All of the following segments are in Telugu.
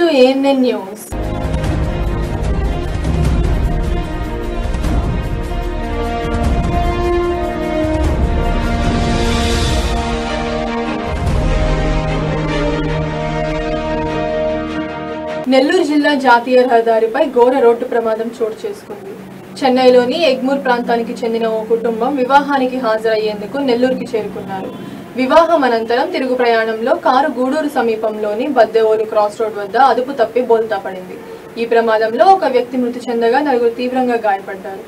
ఏఎన్ఎన్ న్యూస్ నెల్లూరు జిల్లా జాతీయ రహదారిపై ఘోర రోడ్డు ప్రమాదం చోటు చేసుకుంది చెన్నైలోని ఎగ్మూర్ ప్రాంతానికి చెందిన ఓ కుటుంబం వివాహానికి హాజరయ్యేందుకు నెల్లూరుకి చేరుకున్నారు వివాహం అనంతరం తిరుగు ప్రయాణంలో కారు గూడూరు సమీపంలోని బద్దెవోలు క్రాస్ రోడ్ వద్ద అదుపు తప్పి బోల్తా పడింది ఈ ప్రమాదంలో ఒక వ్యక్తి మృతి చెందగా నలుగురు తీవ్రంగా గాయపడ్డారు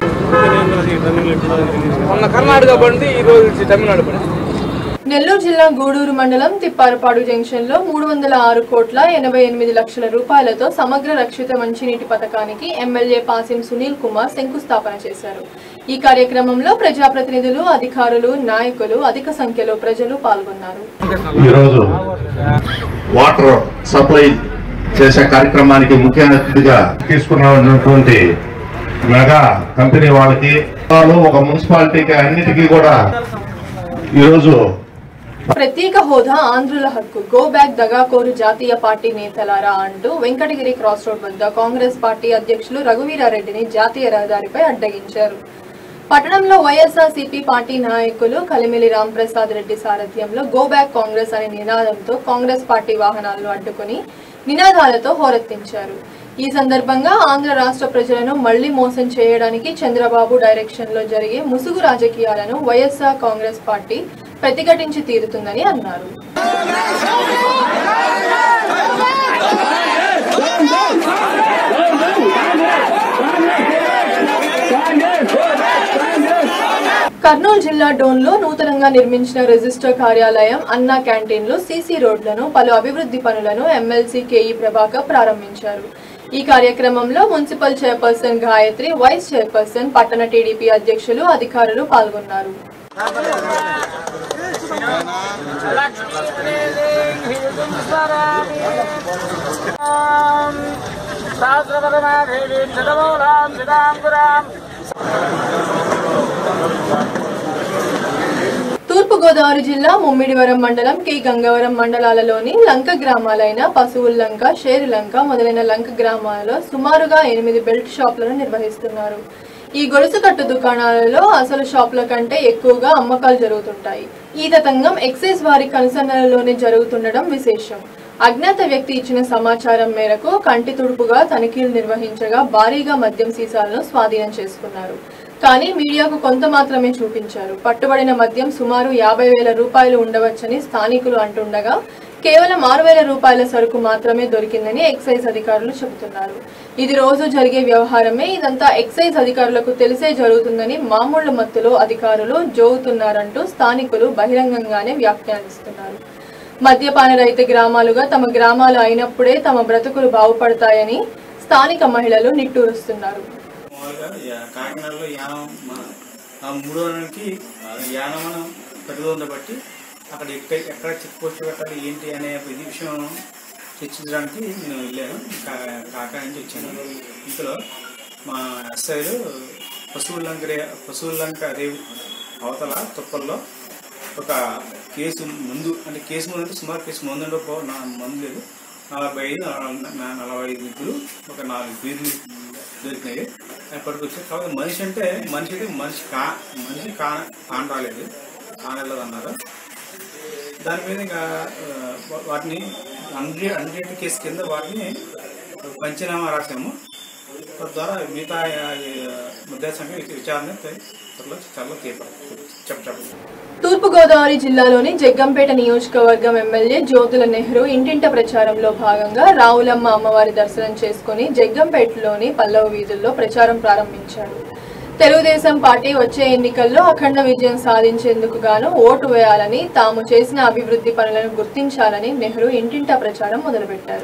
మొన్న కర్ణాటక బండి ఈ రోజు తమిళనాడు బండి నెల్లూరు జిల్లా గూడూరు మండలం తిప్పారపాడు జంక్షన్ లో మూడు వందల ఆరు కోట్ల ఎనభై ఎనిమిది లక్షల రూపాయలతో సమగ్ర రక్షిత మంచినీటి పథకానికి ఎమ్మెల్యే పాసిం సునీల్ కుమార్ శంకుస్థాపన చేశారు ఈ కార్యక్రమంలో ప్రజాప్రతినిధులు అధికారులు నాయకులు అధిక సంఖ్యలో ప్రజలు పాల్గొన్నారు ఈరోజు వాటర్ సప్లై చేసే కార్యక్రమానికి ముఖ్య అతిథిగా తీసుకున్నటువంటి మెగా కంపెనీ వాళ్ళకి వాళ్ళు ఒక మున్సిపాలిటీకి అన్నిటికీ కూడా ఈరోజు ప్రత్యేక హోదా ఆంధ్రుల హక్కు గో బ్యాక్ దగాకోరు జాతీయ పార్టీ నేతలారా అంటూ వెంకటగిరి క్రాస్ రోడ్ వద్ద కాంగ్రెస్ పార్టీ అధ్యక్షులు రఘువీరారెడ్డిని జాతీయ రహదారిపై అడ్డగించారు పట్టణంలో వైఎస్ఆర్సీపీ పార్టీ నాయకులు కలిమిలి రాంప్రసాద్ రెడ్డి సారథ్యంలో గో బ్యాక్ కాంగ్రెస్ అనే నినాదంతో కాంగ్రెస్ పార్టీ వాహనాలను అడ్డుకుని నినాదాలతో హోరెత్తించారు ఈ సందర్భంగా ఆంధ్ర రాష్ట్ర ప్రజలను మళ్లీ మోసం చేయడానికి చంద్రబాబు డైరెక్షన్ లో జరిగే ముసుగు రాజకీయాలను వైఎస్ఆర్ కాంగ్రెస్ పార్టీ ప్రతిఘటించి తీరుతుందని అన్నారు కర్నూలు జిల్లా డోన్లో నూతనంగా నిర్మించిన రిజిస్టర్ కార్యాలయం అన్నా క్యాంటీన్లు సీసీ రోడ్లను పలు అభివృద్ధి పనులను ఎమ్మెల్సీ కేఈ ప్రభాకర్ ప్రారంభించారు ఈ కార్యక్రమంలో municipal chairperson Gayatri vice chairperson పట్టణ టీడీపీ అధ్యక్షులు అధికారులు పాల్గొన్నారు సహస్రపదమాధేవీం శతమూలాం శతాంకురాం తూర్పుగోదావరి జిల్లా ముమ్మిడివరం మండలం కె గంగవరం మండలాలలోని లంక గ్రామాలైన పశువుల లంక షేరు లంక మొదలైన లంక గ్రామాలలో సుమారుగా ఎనిమిది బెల్ట్ షాపులను నిర్వహిస్తున్నారు ఈ గొలుసు కట్టు దుకాణాలలో అసలు షాపుల కంటే ఎక్కువగా అమ్మకాలు జరుగుతుంటాయి ఈ తతంగం ఎక్సైజ్ వారి కనుసన్నలలోనే జరుగుతుండడం విశేషం అజ్ఞాత వ్యక్తి ఇచ్చిన సమాచారం మేరకు కంటి తుడుపుగా తనిఖీలు నిర్వహించగా భారీగా మద్యం సీసాలను స్వాధీనం చేసుకున్నారు కానీ మీడియాకు కొంత మాత్రమే చూపించారు పట్టుబడిన మద్యం సుమారు యాభై వేల రూపాయలు ఉండవచ్చని స్థానికులు అంటుండగా కేవలం ఆరు వేల రూపాయల సరుకు మాత్రమే దొరికిందని ఎక్సైజ్ అధికారులు చెబుతున్నారు ఇది రోజు జరిగే వ్యవహారమే ఇదంతా ఎక్సైజ్ అధికారులకు తెలిసే జరుగుతుందని మామూళ్ల మత్తులో అధికారులు జోగుతున్నారంటూ స్థానికులు బహిరంగంగానే వ్యాఖ్యానిస్తున్నారు మద్యపాన రహిత గ్రామాలుగా తమ గ్రామాలు అయినప్పుడే తమ బ్రతుకులు బాగుపడతాయని స్థానిక మహిళలు నిట్టూరుస్తున్నారు మామూలుగా యా- కాకినాడలో యానం మన ఆ మూడో నెలకి యానం మనం ప్రతిరోజు బట్టి అక్కడ ఎక్కడ ఎక్కడ చెక్ పోస్ట్ పెట్టాలి ఏంటి అనే ఇది విషయం చర్చించడానికి నేను వెళ్ళాను కా- కాకా నుంచి వచ్చాను ఇందులో మా ఎస్ఐలు పశువులంక రే పశువులంక రేవు అవతల తుప్పల్లో ఒక కేసు ముందు అంటే కేసు ముందు అంటే సుమారు కేసు ముందు పో నా మందు లేదు నలభై ఐదు నల- నా- నలభై ఐదు వ్యక్తులు ఒక నాలుగు బీర్లు దొరికినాయి ఎప్పటికి వచ్చాయి కాబట్టి మనిషి అంటే మనిషి అంటే మనిషి కా మనిషి కా కాన రాలేదు కానలేదు అన్నారు దాని మీద ఇంకా ఆ, వా- వాటిని హండ్రెడ్ హండ్రెడ్ కేసు కింద వాటిని పంచనామా రాసాము తద్వారా మిగతా ముద్దా సంఖ్య విచారణ త్వరలో చాలా తీవ్ర చెప్ప చెప్పండి తూర్పుగోదావరి జిల్లాలోని జగ్గంపేట నియోజకవర్గం ఎమ్మెల్యే జ్యోతుల నెహ్రూ ఇంటింట ప్రచారంలో భాగంగా రావులమ్మ అమ్మవారి దర్శనం చేసుకుని జగ్గంపేటలోని పల్లవ వీధుల్లో ప్రచారం ప్రారంభించారు తెలుగుదేశం పార్టీ వచ్చే ఎన్నికల్లో అఖండ విజయం సాధించేందుకు గాను ఓటు వేయాలని తాము చేసిన అభివృద్ధి పనులను గుర్తించాలని నెహ్రూ ఇంటింటా ప్రచారం మొదలుపెట్టారు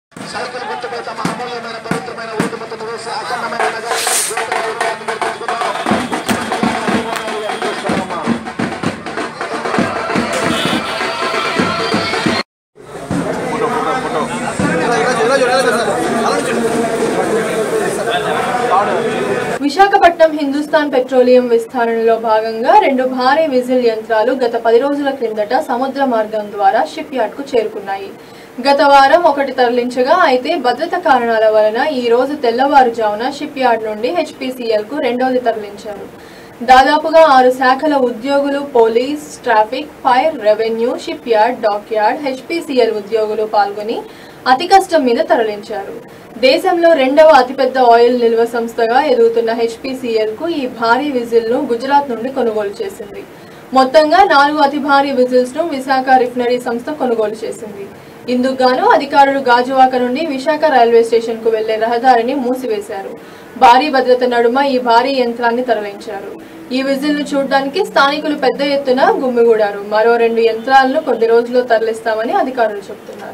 విశాఖపట్నం హిందుస్థాన్ పెట్రోలియం విస్తరణలో భాగంగా రెండు భారీ విజిల్ యంత్రాలు గత పది రోజుల క్రిందట సముద్ర మార్గం ద్వారా షిప్ యార్డ్ కు చేరుకున్నాయి గత వారం ఒకటి తరలించగా అయితే భద్రత కారణాల వలన ఈ రోజు తెల్లవారుజామున షిప్ యార్డ్ నుండి హెచ్పిసిఎల్ కు రెండోది తరలించారు దాదాపుగా ఆరు శాఖల ఉద్యోగులు police traffic fire revenue shipyard dockyard HPCL ఉద్యోగులు పాల్గొని అతి కష్టం మీద తరలించారు దేశంలో రెండవ అతిపెద్ద ఆయిల్ నిల్వ సంస్థగా ఎదుగుతున్న హెచ్పిసిఎల్ కు ఈ భారీ విజిల్ ను గుజరాత్ నుండి కొనుగోలు చేసింది మొత్తంగా నాలుగు అతి భారీ విజిల్స్ ను విశాఖ రిఫినరీ సంస్థ కొనుగోలు చేసింది ఇందుకు గాను అధికారులు గాజువాక నుండి విశాఖ రైల్వే స్టేషన్ కు వెళ్లే రహదారిని మూసివేశారు భారీ భద్రత నడుమ ఈ భారీ యంత్రాన్ని తరలించారు ఈ విజిల్ ను చూడడానికి స్థానికులు పెద్ద ఎత్తున గుమ్మిగూడారు మరో రెండు యంత్రాలను కొద్ది రోజుల్లో తరలిస్తామని అధికారులు చెబుతున్నారు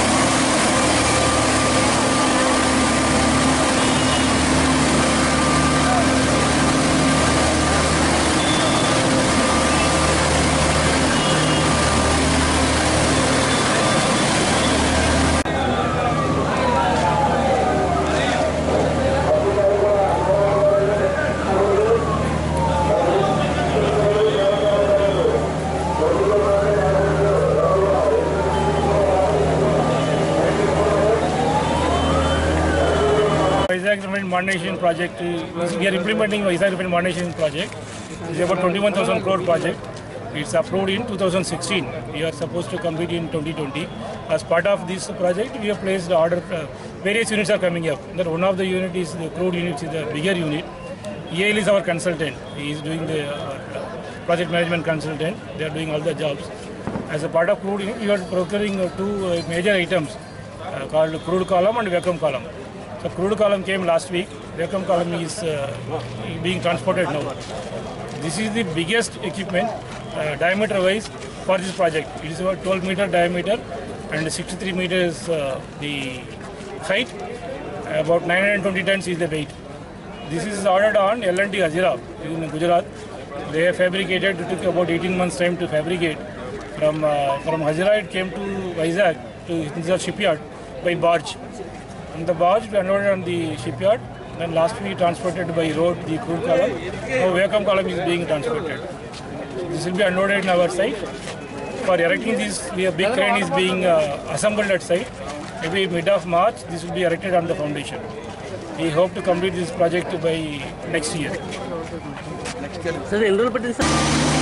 Vizag Refinery Modernization Project, uh, we are implementing Vizag Refinery Modernization Project. It's about 21,000 crore project. It's approved in 2016. We are supposed to complete in 2020. As part of this project, we have placed the order. Uh, various units are coming up. That one of the unit is the crude unit, is the bigger unit. EIL is our consultant. He is doing the uh, project management consultant. They are doing all the jobs. As a part of crude unit, we are procuring uh, two uh, major items uh, called crude column and vacuum column. So crude column came last week. Vacuum column is uh, being transported now. This is the biggest equipment uh, diameter wise for this project. It is about 12 meter diameter and 63 meters uh, the height. About 920 tons is the weight. This is ordered on L&T Hazira in Gujarat. They have fabricated. It took about 18 months time to fabricate. From uh, from Hazira it came to Vizag to Hinza shipyard by barge. And the barge we unloaded on the shipyard. Then last we transported by road the crude column. Now vacuum column is being transported. This will be unloaded in our site. For erecting this, we a big crane is being uh, assembled at site. Maybe mid of March, this will be erected on the foundation. We hope to complete this project by next year. Sir ఎన్ని రోజులు పట్టింది sir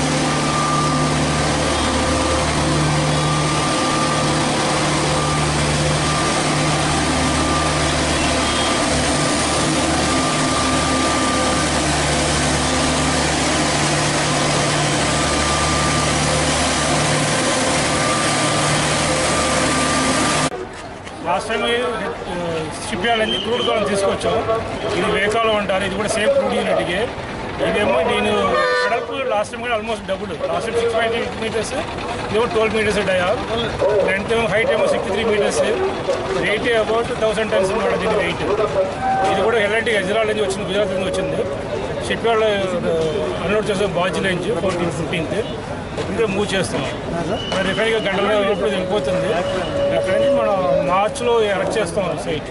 last time shipyard అనేది క్రూడ్ కాలం తీసుకొచ్చాం ఇది వేకాలం అంటారు ఇది కూడా సేమ్ క్రూడ్ యూనిట్కి ఇదేమో నేను వెడల్పు లాస్ట్ టైం కూడా almost double last time six point eight meters ఇదేమో ట్వెల్వ్ మీటర్స్ డయా లెంత్ ఏమో హైట్ ఏమో sixty three meters weight about thousand tons అనమాట దీని వెయిట్ ఇది కూడా ఎలాంటి హైదరాబాద్ నుంచి వచ్చింది గుజరాత్ నుంచి వచ్చింది షిప్ యార్డ్ అన్లోడ్ చేసాం బాజ్ రేంజ్ ఫోర్టీన్ ఫిఫ్టీన్త్ ఇంకా మూవ్ చేస్తున్నాం మరి రిఫైన్గా గంటలో ఎప్పుడు వెళ్ళిపోతుంది అక్కడి నుంచి మనం మార్చ్లో ఎరెక్ట్ చేస్తాం సైట్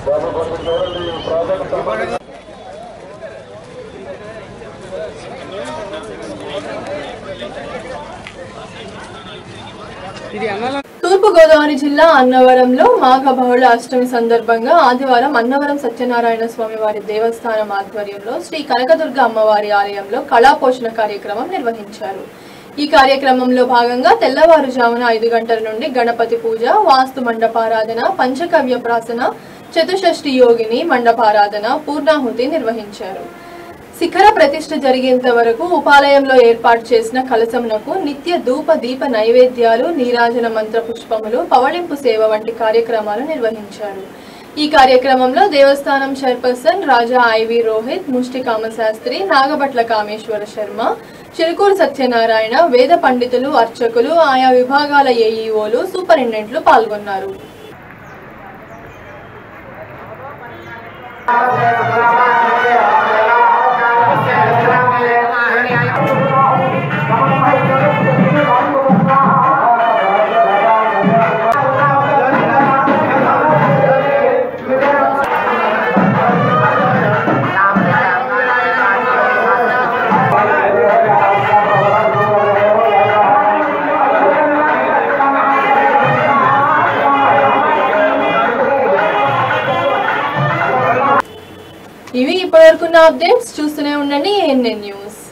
తూర్పుగోదావరి జిల్లా అన్నవరంలో మాఘ బహుళ అష్టమి సందర్భంగా ఆదివారం అన్నవరం సత్యనారాయణ స్వామి వారి దేవస్థానం ఆధ్వర్యంలో శ్రీ కనకదుర్గ అమ్మవారి ఆలయంలో కళాపోషణ కార్యక్రమం నిర్వహించారు ఈ కార్యక్రమంలో భాగంగా తెల్లవారుజామున ఐదు గంటల నుండి గణపతి పూజ వాస్తు మండపారాధన పంచకవ్య ప్రాసన చతుషష్ఠి యోగిని మండపారాధన పూర్ణాహుతి నిర్వహించారు శిఖర ప్రతిష్ఠ జరిగేంత వరకు ఉపాలయంలో ఏర్పాటు చేసిన కలశమునకు నిత్య ధూప దీప నైవేద్యాలు నీరాజన మంత్ర పుష్పములు పవళింపు సేవ వంటి కార్యక్రమాలు నిర్వహించారు ఈ కార్యక్రమంలో దేవస్థానం చైర్పర్సన్ రాజా ఐవి రోహిత్ ముష్టి కామశాస్త్రి నాగభట్ల కామేశ్వర శర్మ చిరుకూరు సత్యనారాయణ వేద పండితులు అర్చకులు ఆయా విభాగాల ఏఈఓలు సూపరింటెండెంట్లు పాల్గొన్నారు Thank ఇప్పటి వరకున్న అప్డేట్స్ చూస్తూనే ఉండండి ఏఎన్ఎన్ న్యూస్